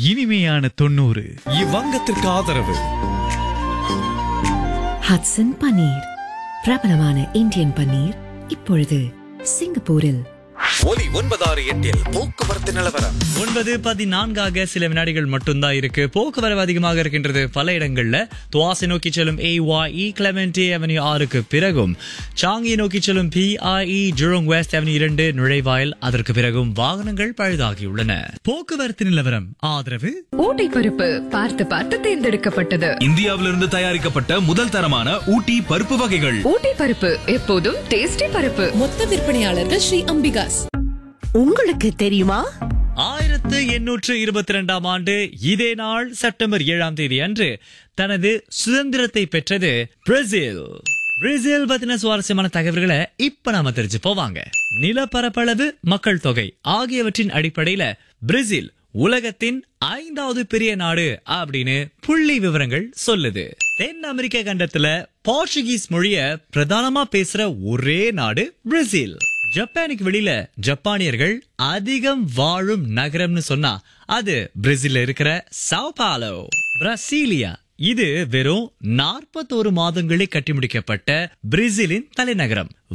இனிமையான தொண்ணூறு இவ்வங்கத்திற்கு ஆதரவு ஹட்சன் பன்னீர் பிரபலமான இந்தியன் பன்னீர் இப்பொழுது சிங்கப்பூரில் ஒலி ஒன்பதாறு எட்டில் போக்குவரத்து நிலவரம் ஒன்பது பதினான்காக சில வினாடிகள் மட்டும்தான் இருக்கு போக்குவரவு அதிகமாக இருக்கின்றது பல இடங்கள்ல துவாசை நோக்கி செல்லும் ஏ இ கிளமெண்டி அவென்யூ ஆறுக்கு பிறகும் சாங்கி நோக்கி செல்லும் பிஐஇ ஜுரோங் வெஸ்ட் அவென்யூ இரண்டு நுழைவாயில் அதற்கு பிறகும் வாகனங்கள் பழுதாகியுள்ளன போக்குவரத்து நிலவரம் ஆதரவு ஊட்டி பருப்பு பார்த்து பார்த்து தேர்ந்தெடுக்கப்பட்டது இந்தியாவிலிருந்து தயாரிக்கப்பட்ட முதல் தரமான ஊட்டி பருப்பு வகைகள் ஊட்டி பருப்பு எப்போதும் டேஸ்டி பருப்பு மொத்த விற்பனையாளர்கள் ஸ்ரீ அம்பிகாஸ் உங்களுக்கு தெரியுமா ஆயிரத்து எண்ணூற்று இருபத்தி ரெண்டாம் ஆண்டு இதே நாள் செப்டம்பர் ஏழாம் தேதி அன்று தனது சுதந்திரத்தை பெற்றது பிரேசில் பிரேசில் பத்தின சுவாரஸ்யமான தகவல்களை இப்ப நாம தெரிஞ்சு போவாங்க நிலப்பரப்பளவு மக்கள் தொகை ஆகியவற்றின் அடிப்படையில பிரேசில் உலகத்தின் ஐந்தாவது பெரிய நாடு அப்படின்னு புள்ளி விவரங்கள் சொல்லுது தென் அமெரிக்க கண்டத்துல போர்ச்சுகீஸ் மொழிய பிரதானமா பேசுற ஒரே நாடு பிரேசில் ஜப்பானுக்கு வெளியில ஜப்பானியர்கள் அதிகம் வாழும் நகரம்னு சொன்னா அது பிரேசில்ல இருக்கிற சாவ்பாலோ பிரசீலியா இது வெறும் நாற்பத்தோரு மாதங்களே கட்டி முடிக்கப்பட்ட பிரேசிலின் தலைநகரம்